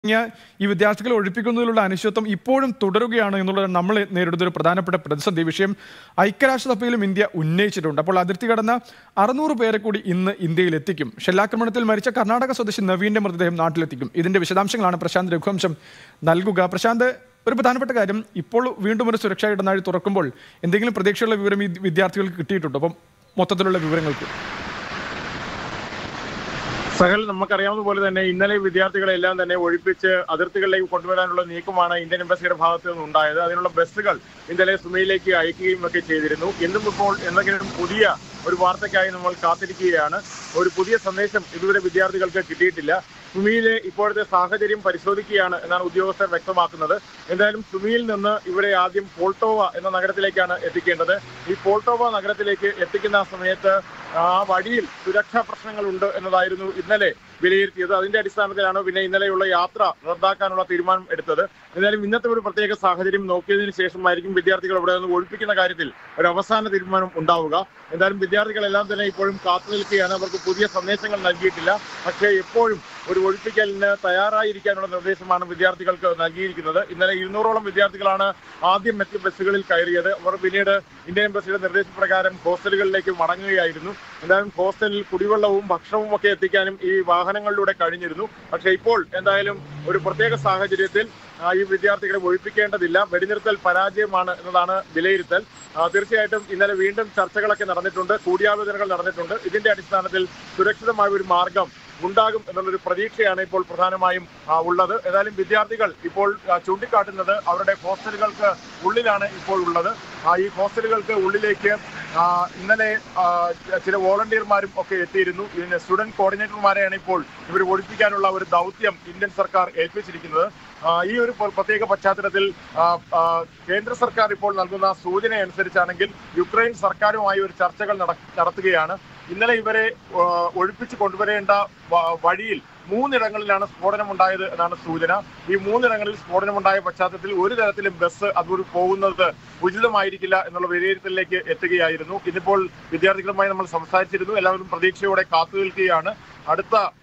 തുടങ്ങിയ ഈ വിദ്യാർത്ഥികളെ ഒഴിപ്പിക്കുന്നതിലുള്ള അനിശ്ചിതത്വം ഇപ്പോഴും തുടരുകയാണ് എന്നുള്ളത് നമ്മൾ നേരിടുന്ന ഒരു പ്രധാനപ്പെട്ട പ്രതിസന്ധി വിഷയം ഐക്യരാഷ്ട്രസഭയിലും ഇന്ത്യ ഉന്നയിച്ചിട്ടുണ്ട് അപ്പോൾ അതിർത്തി കടന്ന അറുന്നൂറ് പേരെ കൂടി ഇന്ന് ഇന്ത്യയിൽ എത്തിക്കും ഷെല്ലാക്രമണത്തിൽ മരിച്ച കർണാടക സ്വദേശി നവീന്റെ മൃതദേഹം നാട്ടിലെത്തിക്കും ഇതിന്റെ വിശദാംശങ്ങളാണ് പ്രശാന്ത് രഘുവംശം നൽകുക പ്രശാന്ത് ഒരു പ്രധാനപ്പെട്ട കാര്യം ഇപ്പോൾ വീണ്ടും ഒരു സുരക്ഷാ ഇടനാഴി തുറക്കുമ്പോൾ എന്തെങ്കിലും പ്രതീക്ഷയുള്ള വിവരം ഈ വിദ്യാർത്ഥികൾക്ക് കിട്ടിയിട്ടുണ്ടോ അപ്പം മൊത്തത്തിലുള്ള വിവരങ്ങൾക്ക് സഹൽ നമുക്കറിയാവുന്ന പോലെ തന്നെ ഇന്നലെ വിദ്യാർത്ഥികളെ എല്ലാം തന്നെ ഒഴിപ്പിച്ച് അതിർത്തികളിലേക്ക് കൊണ്ടുവരാനുള്ള നീക്കമാണ് ഇന്ത്യൻ എംബസിയുടെ ഭാഗത്ത് നിന്ന് ഉണ്ടായത് അതിനുള്ള ബസ്സുകൾ ഇന്നലെ സുമയിലേക്ക് അയക്കുകയും ഒക്കെ ചെയ്തിരുന്നു ഇന്നും ഇപ്പോൾ എന്തെങ്കിലും പുതിയ ഒരു വാർത്തയ്ക്കായി നമ്മൾ കാത്തിരിക്കുകയാണ് ഒരു പുതിയ സന്ദേശം ഇതുവരെ വിദ്യാർത്ഥികൾക്ക് കിട്ടിയിട്ടില്ല സുമിയിലെ ഇപ്പോഴത്തെ സാഹചര്യം പരിശോധിക്കുകയാണ് എന്നാണ് ഉദ്യോഗസ്ഥർ വ്യക്തമാക്കുന്നത് എന്തായാലും സുമിയിൽ നിന്ന് ഇവരെ ആദ്യം പോൾട്ടോവ എന്ന നഗരത്തിലേക്കാണ് എത്തിക്കേണ്ടത് ഈ പോൾട്ടോവ നഗരത്തിലേക്ക് എത്തിക്കുന്ന സമയത്ത് ആ വഴിയിൽ സുരക്ഷാ പ്രശ്നങ്ങളുണ്ട് എന്നതായിരുന്നു ഇന്നലെ വിലയിരുത്തിയത് അതിന്റെ അടിസ്ഥാനത്തിലാണ് പിന്നെ ഇന്നലെയുള്ള യാത്ര റദ്ദാക്കാനുള്ള തീരുമാനം എടുത്തത് എന്തായാലും ഇന്നത്തെ ഒരു പ്രത്യേക സാഹചര്യം നോക്കിയതിനു ശേഷമായിരിക്കും വിദ്യാർത്ഥികൾ ഇവിടെ നിന്ന് ഒഴിപ്പിക്കുന്ന കാര്യത്തിൽ ഒരു അവസാന തീരുമാനം ഉണ്ടാവുക എന്തായാലും വിദ്യാർത്ഥികളെല്ലാം തന്നെ ഇപ്പോഴും കാത്തു നിൽക്കുകയാണ് അവർക്ക് പുതിയ സന്ദേശങ്ങൾ നൽകിയിട്ടില്ല പക്ഷേ എപ്പോഴും ഒരു ഒഴിപ്പിക്കലിന് തയ്യാറായിരിക്കാനുള്ള നിർദ്ദേശമാണ് വിദ്യാർത്ഥികൾക്ക് നൽകിയിരിക്കുന്നത് ഇന്നലെ ഇരുന്നൂറോളം വിദ്യാർത്ഥികളാണ് ആദ്യം എത്തിയ ബസ്സുകളിൽ കയറിയത് അവർ പിന്നീട് ഇന്ത്യൻ എംബസിയുടെ നിർദ്ദേശപ്രകാരം ഹോസ്റ്റലുകളിലേക്ക് മടങ്ങുകയായിരുന്നു എന്തായാലും ഹോസ്റ്റലിൽ കുടിവെള്ളവും ഭക്ഷണവും ഒക്കെ എത്തിക്കാനും ഈ വാഹനങ്ങളിലൂടെ കഴിഞ്ഞിരുന്നു പക്ഷേ ഇപ്പോൾ എന്തായാലും ഒരു പ്രത്യേക സാഹചര്യത്തിൽ ആ, ഈ വിദ്യാർത്ഥികളെ ഒഴിപ്പിക്കേണ്ടതില്ല വെടിനിർത്തൽ പരാജയമാണ് എന്നതാണ് വിലയിരുത്തൽ ആ, തീർച്ചയായിട്ടും ഇന്നലെ വീണ്ടും ചർച്ചകളൊക്കെ നടന്നിട്ടുണ്ട് കൂടിയാലോചനകൾ നടന്നിട്ടുണ്ട് ഇതിന്റെ അടിസ്ഥാനത്തിൽ സുരക്ഷിതമായ ഒരു മാർഗം ഉണ്ടാകും എന്നുള്ളൊരു പ്രതീക്ഷയാണ് ഇപ്പോൾ പ്രധാനമായും ആ, ഉള്ളത് ഏതായാലും വിദ്യാർത്ഥികൾ ഇപ്പോൾ ആ, ചൂണ്ടിക്കാട്ടുന്നത് അവരുടെ ഹോസ്റ്റലുകൾക്ക് ഉള്ളിലാണ് ഇപ്പോൾ ഉള്ളത് ആ, ഈ ഹോസ്റ്റലുകൾക്ക് ഉള്ളിലേക്ക് ആ, ഇന്നലെ ആ, ചില വോളണ്ടിയർമാരും ഒക്കെ എത്തിയിരുന്നു ഇതിന് സ്റ്റുഡന്റ് കോർഡിനേറ്റർമാരെയാണ് ഇപ്പോൾ ഇവർ ഒഴിപ്പിക്കാനുള്ള ഒരു ദൗത്യം ഇന്ത്യൻ സർക്കാർ ഏൽപ്പിച്ചിരിക്കുന്നത് ആ, ഈ ഒരു പ്ര- പ്രത്യേക പശ്ചാത്തലത്തിൽ ആ, ആ, കേന്ദ്ര സർക്കാർ ഇപ്പോൾ നൽകുന്ന സൂചന അനുസരിച്ചാണെങ്കിൽ യുക്രൈൻ സർക്കാരുമായി ഒരു ചർച്ചകൾ നട- നടത്തുകയാണ് ഇന്നലെ ഇവരെ ആ, ഒഴിപ്പിച്ച് കൊണ്ടുവരേണ്ട വ- വഴിയിൽ മൂന്നിടങ്ങളിലാണ് സ്ഫോടനമുണ്ടായത് എന്നാണ് സൂചന ഈ മൂന്നിടങ്ങളിൽ സ്ഫോടനമുണ്ടായ പശ്ചാത്തലത്തിൽ ഒരു തരത്തിലും ബസ് അതുവഴി പോകുന്നത് ഉചിതമായിരിക്കില്ല എന്നുള്ള വിലയിരുത്തലിലേക്ക് എത്തുകയായിരുന്നു ഇതിപ്പോൾ വിദ്യാർത്ഥികളുമായി നമ്മൾ സംസാരിച്ചിരുന്നു എല്ലാവരും പ്രതീക്ഷയോടെ കാത്തു നിൽക്കുകയാണ് അടുത്ത